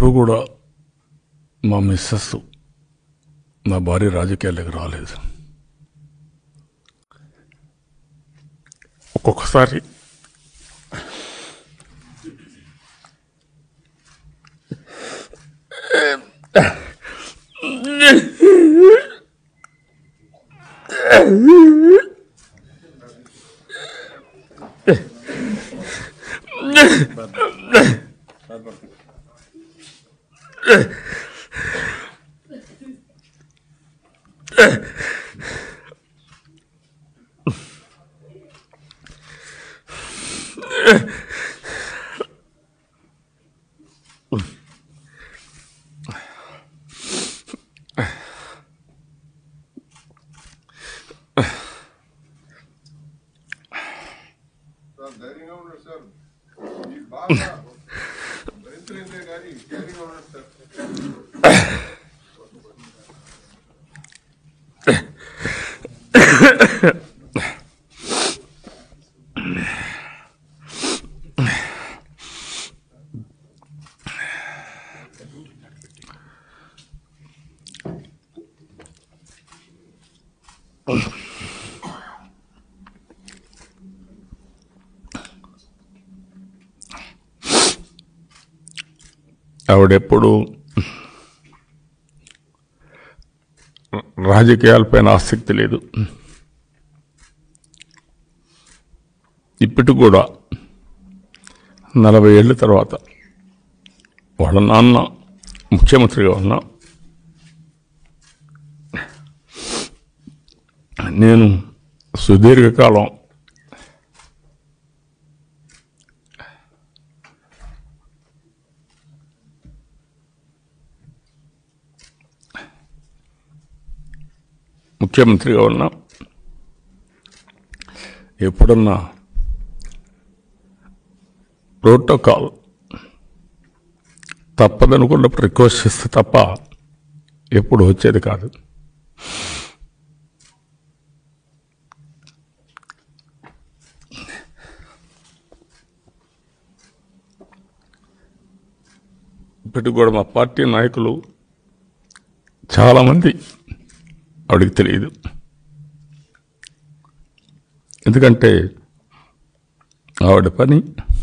ఎప్పుడు కూడా మా మిస్సెస్ నా భార్య రాజకీయాల్లోకి రాలేదు ఒక్కొక్కసారి సార్ ధైర్యంగా ఉన్నాడు సార్ మీకు బాగా భరించలేదే కానీ ధైర్యంగా ఉన్నాడు సార్ ఆవిడెప్పుడు రాజకీయాలపైన ఆసక్తి లేదు ఇప్పటికి కూడా నలభై ఏళ్ళ తర్వాత వాళ్ళ నాన్న ముఖ్యమంత్రిగా ఉన్నా నేను సుదీర్ఘకాలం ముఖ్యమంత్రిగా ఉన్నా ఎప్పుడన్నా ప్రోటోకాల్ తప్పదనుకున్నప్పుడు రిక్వెస్ట్ చేస్తే తప్ప ఎప్పుడు వచ్చేది కాదు ఇప్పటికి కూడా మా పార్టీ నాయకులు చాలామంది ఆవిడకి తెలియదు ఎందుకంటే ఆవిడ పని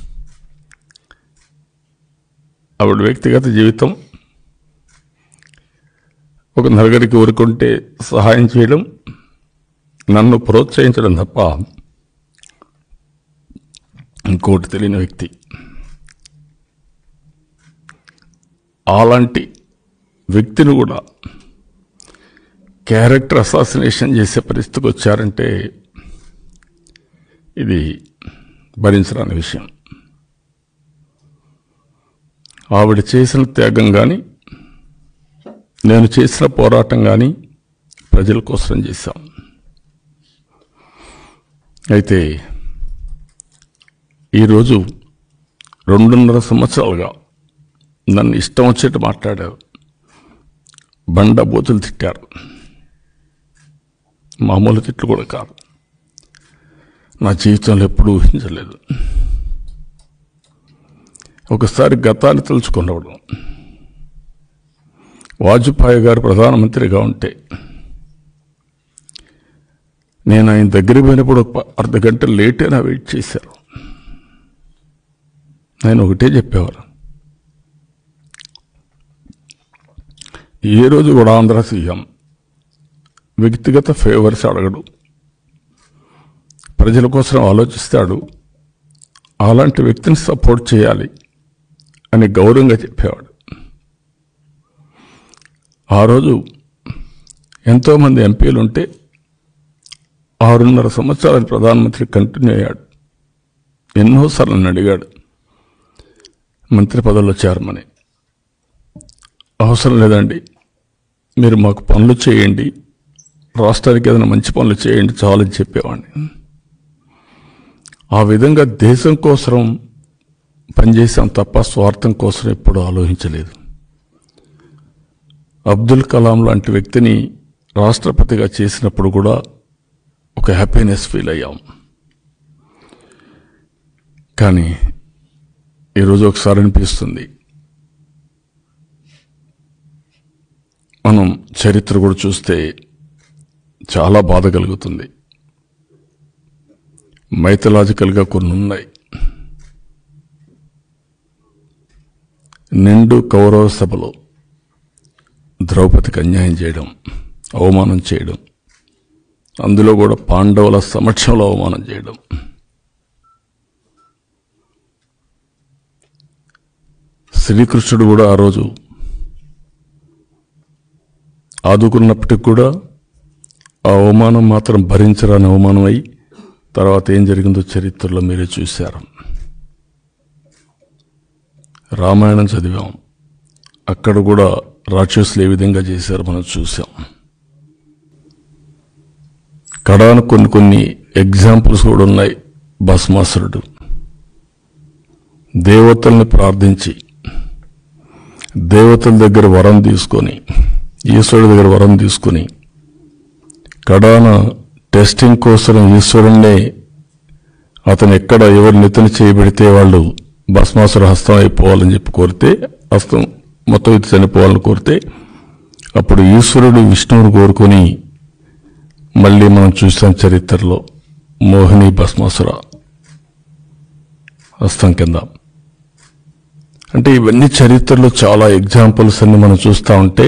ఆవిడ వ్యక్తిగత జీవితం ఒక నలుగురికి ఊరుకుంటే సహాయం చేయడం నన్ను ప్రోత్సహించడం తప్ప ఇంకోటి తెలియని వ్యక్తి అలాంటి వ్యక్తిని కూడా క్యారెక్టర్ అసాసినేషన్ చేసే పరిస్థితికి వచ్చారంటే ఇది భరించరాని విషయం ఆవిడ చేసిన త్యాగం కానీ నేను చేసిన పోరాటం కానీ ప్రజల కోసం చేశాం అయితే ఈరోజు రెండున్నర సంవత్సరాలుగా నన్ను ఇష్టం వచ్చేట్టు మాట్లాడారు బండ బూతులు తిట్టారు మామూలు తిట్లు కూడా కాదు నా జీవితంలో ఎప్పుడూ ఊహించలేదు ఒకసారి గతాన్ని తలుచుకున్నప్పుడు వాజ్పేయి గారు ప్రధానమంత్రిగా ఉంటే నేను ఆయన దగ్గరికి పోయినప్పుడు ఒక ప- అర్ధ గంట లేట్ అయినా వెయిట్ చేశారు నేను ఒకటే చెప్పేవారు ఏ రోజు కూడా ఆంధ్ర సీఎం వ్యక్తిగత ఫేవర్స్ అడగడు ప్రజల కోసం ఆలోచిస్తాడు అలాంటి వ్యక్తిని సపోర్ట్ చేయాలి అని గౌరవంగా చెప్పేవాడు ఆ రోజు ఎంతోమంది ఎంపీలు ఉంటే ఆరున్నర సంవత్సరాలు ప్రధానమంత్రి కంటిన్యూ అయ్యాడు ఎన్నోసార్లు నన్ను అడిగాడు మంత్రి పదవిలో చేరమని అవసరం లేదండి మీరు మాకు పనులు చేయండి రాష్ట్రానికి ఏదైనా మంచి పనులు చేయండి చాలని చెప్పేవాడిని ఆ విధంగా దేశం కోసం పనిచేసాం తప్ప స్వార్థం కోసం ఎప్పుడు ఆలోచించలేదు అబ్దుల్ కలాం లాంటి వ్యక్తిని రాష్ట్రపతిగా చేసినప్పుడు కూడా ఒక హ్యాపీనెస్ ఫీల్ అయ్యాం కానీ ఈరోజు ఒకసారి అనిపిస్తుంది మనం చరిత్ర కూడా చూస్తే చాలా బాధ కలుగుతుంది మైథలాజికల్గా కొన్ని ఉన్నాయి నిండు కౌరవ సభలో ద్రౌపదికి అన్యాయం చేయడం అవమానం చేయడం అందులో కూడా పాండవుల సమక్షంలో అవమానం చేయడం శ్రీకృష్ణుడు కూడా ఆ రోజు ఆదుకున్నప్పటికి కూడా ఆ అవమానం మాత్రం భరించరాని అవమానం అయి తర్వాత ఏం జరిగిందో చరిత్రలో మీరే చూశారు రామాయణం చదివాం అక్కడ కూడా రాక్షసులు ఏ విధంగా చేశారో మనం చూసాం కడాన కొన్ని కొన్ని ఎగ్జాంపుల్స్ కూడా ఉన్నాయి భస్మాసురుడు దేవతల్ని ప్రార్థించి దేవతల దగ్గర వరం తీసుకొని ఈశ్వరుడి దగ్గర వరం తీసుకొని కడాన టెస్టింగ్ కోసం ఈశ్వరుణ్ణే అతను ఎక్కడ ఎవరు నితని చేయబెడితే వాళ్ళు భస్మాసుర హస్తం అయిపోవాలని చెప్పి కోరితే హస్తం మొత్తం ఇది చనిపోవాలని కోరితే అప్పుడు ఈశ్వరుడు విష్ణువుని కోరుకొని మళ్ళీ మనం చూసాం చరిత్రలో మోహిని భస్మాసుర హస్తం కింద అంటే ఇవన్నీ చరిత్రలో చాలా ఎగ్జాంపుల్స్ అన్ని మనం చూస్తూ ఉంటే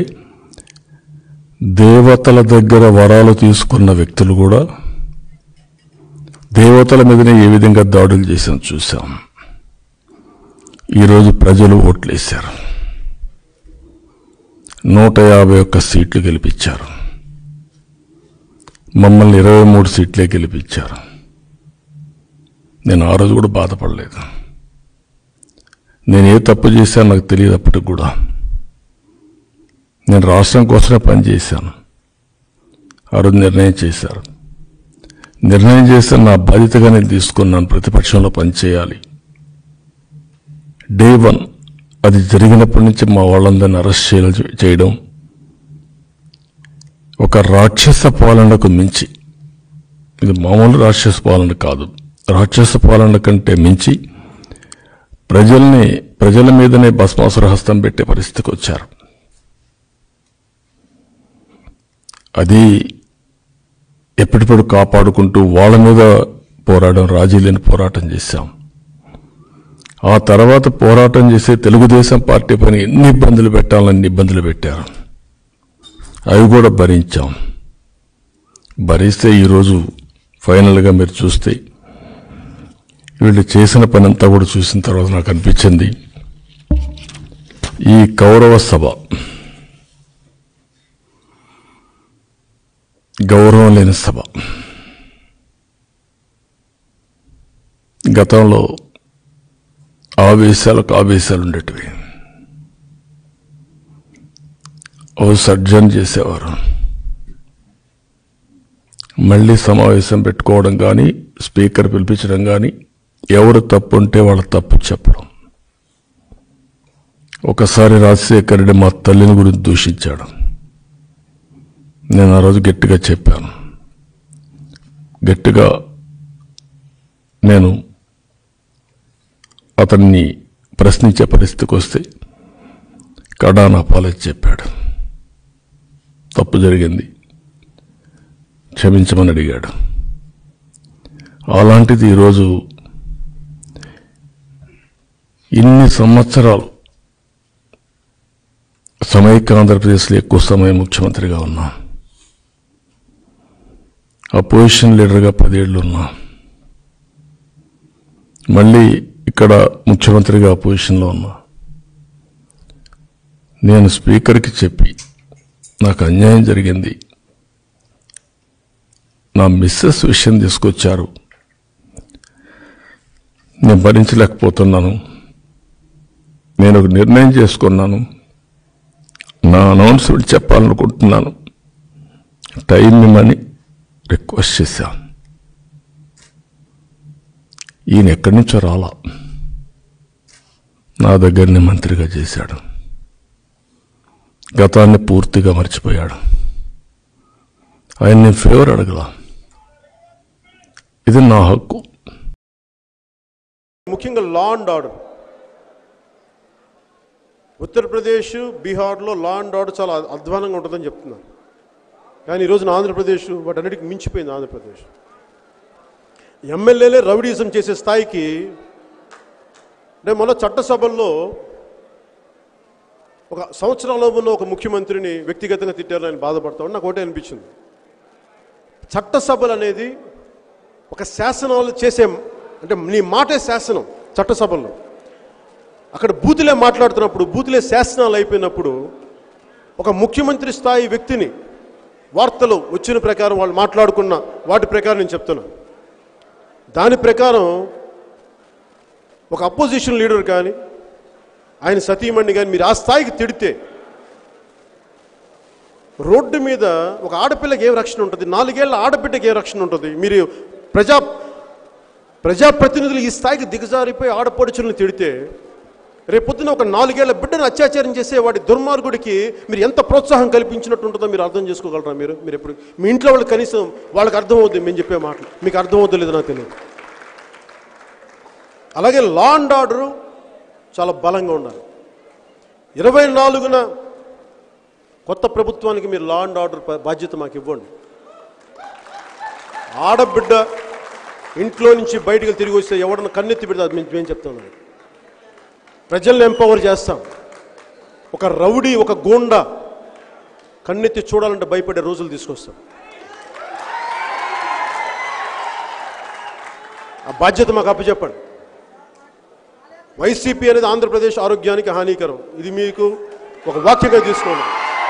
దేవతల దగ్గర వరాలు తీసుకున్న వ్యక్తులు కూడా దేవతల మీదనే ఏ విధంగా దాడులు చేశాం చూసాం ఈరోజు ప్రజలు ఓట్లేశారు నూట యాభై ఒక్క సీట్లు గెలిపించారు మమ్మల్ని ఇరవై మూడు సీట్లే గెలిపించారు నేను ఆ రోజు కూడా బాధపడలేదు నేను ఏ తప్పు చేశాను నాకు తెలియదు అప్పటికి కూడా నేను రాష్ట్రం కోసమే పనిచేశాను ఆ రోజు నిర్ణయం చేశారు నిర్ణయం చేస్తే నా బాధ్యతగా నేను తీసుకున్నాను ప్రతిపక్షంలో పనిచేయాలి డే వన్ అది జరిగినప్పటి నుంచి మా వాళ్ళందరినీ అరెస్ట్ చేయ- చేయడం ఒక రాక్షస పాలనకు మించి ఇది మామూలు రాక్షస పాలన కాదు రాక్షస పాలన కంటే మించి ప్రజల్ని ప్రజల మీదనే భస్మాసుర హస్తం పెట్టే పరిస్థితికి వచ్చారు అది ఎప్పటిప్పుడు కాపాడుకుంటూ వాళ్ళ మీద పోరాడడం రాజీ లేని పోరాటం చేశాం ఆ తర్వాత పోరాటం చేసే తెలుగుదేశం పార్టీ పైన ఎన్ని ఇబ్బందులు పెట్టాలని ఇబ్బందులు పెట్టారు అవి కూడా భరించాం భరిస్తే ఈరోజు ఫైనల్గా మీరు చూస్తే వీళ్ళు చేసిన పని అంతా కూడా చూసిన తర్వాత నాకు అనిపించింది ఈ కౌరవ సభ గౌరవం లేని సభ గతంలో ఆవేశాలకు ఆవేశాలు ఉండేటివి ఓ సర్జన్ చేసేవారు మళ్ళీ సమావేశం పెట్టుకోవడం కానీ స్పీకర్ పిలిపించడం కానీ ఎవరు తప్పు ఉంటే వాళ్ళ తప్పు చెప్పడం ఒకసారి రాజశేఖర్ రెడ్డి మా తల్లిని గురించి దూషించాడు నేను ఆ రోజు గట్టిగా చెప్పాను గట్టిగా నేను అతన్ని ప్రశ్నించే పరిస్థితికి వస్తే కడాన అపాలజీ చెప్పాడు తప్పు జరిగింది క్షమించమని అడిగాడు అలాంటిది ఈరోజు ఇన్ని సంవత్సరాలు సమైక్య ఆంధ్రప్రదేశ్లో ఎక్కువ సమయం ముఖ్యమంత్రిగా ఉన్నా అపోజిషన్ లీడర్గా పదేళ్ళు ఉన్నా మళ్ళీ ఇక్కడ ముఖ్యమంత్రిగా అపోజిషన్లో ఉన్నా నేను స్పీకర్కి చెప్పి నాకు అన్యాయం జరిగింది నా మిస్సెస్ విషయం తీసుకొచ్చారు నేను భరించలేకపోతున్నాను నేను ఒక నిర్ణయం చేసుకున్నాను నా అనౌన్స్మెంట్ చెప్పాలనుకుంటున్నాను టైం ఇమ్మని రిక్వెస్ట్ చేశాను ఈయన ఎక్కడి నుంచో రాలా నా దగ్గరనే మంత్రిగా చేశాడు గతాన్ని పూర్తిగా మర్చిపోయాడు ఆయన నేను ఫేవర్ అడగలా ఇది నా హక్కు ముఖ్యంగా లా అండ్ ఆర్డర్ ఉత్తరప్రదేశ్ బీహార్లో లా అండ్ ఆర్డర్ చాలా అధ్వానంగా ఉంటుందని చెప్తున్నారు కానీ ఈ రోజున ఆంధ్రప్రదేశ్ వాటన్నిటికి మించిపోయింది ఆంధ్రప్రదేశ్ ఎమ్మెల్యేలే రౌడీజం చేసే స్థాయికి నేను మొన్న చట్టసభల్లో ఒక సంవత్సరంలో ఉన్న ఒక ముఖ్యమంత్రిని వ్యక్తిగతంగా తిట్టారని ఆయన బాధపడతా నాకు ఒకటే అనిపించింది చట్టసభలు అనేది ఒక శాసనాలు చేసే అంటే నీ మాటే శాసనం చట్టసభల్లో అక్కడ బూతులే మాట్లాడుతున్నప్పుడు బూతులే శాసనాలు అయిపోయినప్పుడు ఒక ముఖ్యమంత్రి స్థాయి వ్యక్తిని వార్తలు వచ్చిన ప్రకారం వాళ్ళు మాట్లాడుకున్న వాటి ప్రకారం నేను చెప్తున్నా దాని ప్రకారం ఒక అపోజిషన్ లీడర్ కానీ ఆయన సతీమణి కానీ మీరు ఆ స్థాయికి తిడితే రోడ్డు మీద ఒక ఆడపిల్లకి ఏం రక్షణ ఉంటుంది నాలుగేళ్ల ఆడబిడ్డకి ఏం రక్షణ ఉంటుంది మీరు ప్రజా ప్రజాప్రతినిధులు ఈ స్థాయికి దిగజారిపోయి ఆడపడుచులను తిడితే రేపొద్దున ఒక నాలుగేళ్ల బిడ్డను అత్యాచారం చేసే వాడి దుర్మార్గుడికి మీరు ఎంత ప్రోత్సాహం కల్పించినట్టు ఉంటుందో మీరు అర్థం చేసుకోగలరా మీరు మీరు ఎప్పుడు మీ ఇంట్లో వాళ్ళు కనీసం వాళ్ళకి అర్థమవుద్ది మేము చెప్పే మాటలు మీకు అర్థమవుద్దో లేదో నాకు తెలియదు అలాగే లా అండ్ ఆర్డరు చాలా బలంగా ఉండాలి ఇరవై నాలుగున కొత్త ప్రభుత్వానికి మీరు లా అండ్ ఆర్డర్ ప- బాధ్యత మాకు ఇవ్వండి ఆడబిడ్డ ఇంట్లో నుంచి బయటికి తిరిగి వస్తే ఎవడన్నా కన్నెత్తి పెడితే అది మేము మేము చెప్తాం ప్రజల్ని ఎంపవర్ చేస్తాం ఒక రౌడీ ఒక గోండా కన్నెత్తి చూడాలంటే భయపడే రోజులు తీసుకొస్తాం ఆ బాధ్యత మాకు అప్పచెప్పండి వైసీపీ అనేది ఆంధ్రప్రదేశ్ ఆరోగ్యానికి హానికరం ఇది మీకు ఒక వాక్యంగా తీసుకోండి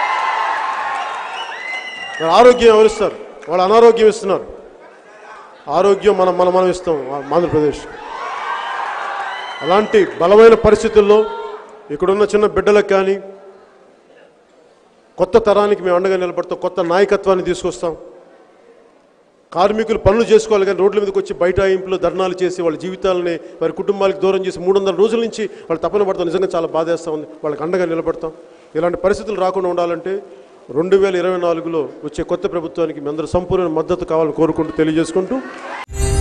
వాళ్ళ ఆరోగ్యం ఎవరిస్తారు వాళ్ళు అనారోగ్యం ఇస్తున్నారు ఆరోగ్యం మనం మనం మనం ఇస్తాం ఆంధ్రప్రదేశ్ అలాంటి బలమైన పరిస్థితుల్లో ఇక్కడున్న చిన్న బిడ్డలకు కానీ కొత్త తరానికి మేము అండగా నిలబడతాం కొత్త నాయకత్వాన్ని తీసుకొస్తాం కార్మికులు పనులు చేసుకోవాలి కానీ రోడ్ల మీదకి వచ్చి బైఠాయింపులు ధర్నాలు చేసి వాళ్ళ జీవితాలని వారి కుటుంబాలకు దూరం చేసి మూడు వందల రోజుల నుంచి వాళ్ళు తపన పడతాం నిజంగా చాలా బాధేస్తా ఉంది వాళ్ళకి అండగా నిలబడతాం ఇలాంటి పరిస్థితులు రాకుండా ఉండాలంటే రెండు వేల ఇరవై నాలుగులో వచ్చే కొత్త ప్రభుత్వానికి మీ అందరూ సంపూర్ణ మద్దతు కావాలని కోరుకుంటూ తెలియజేసుకుంటూ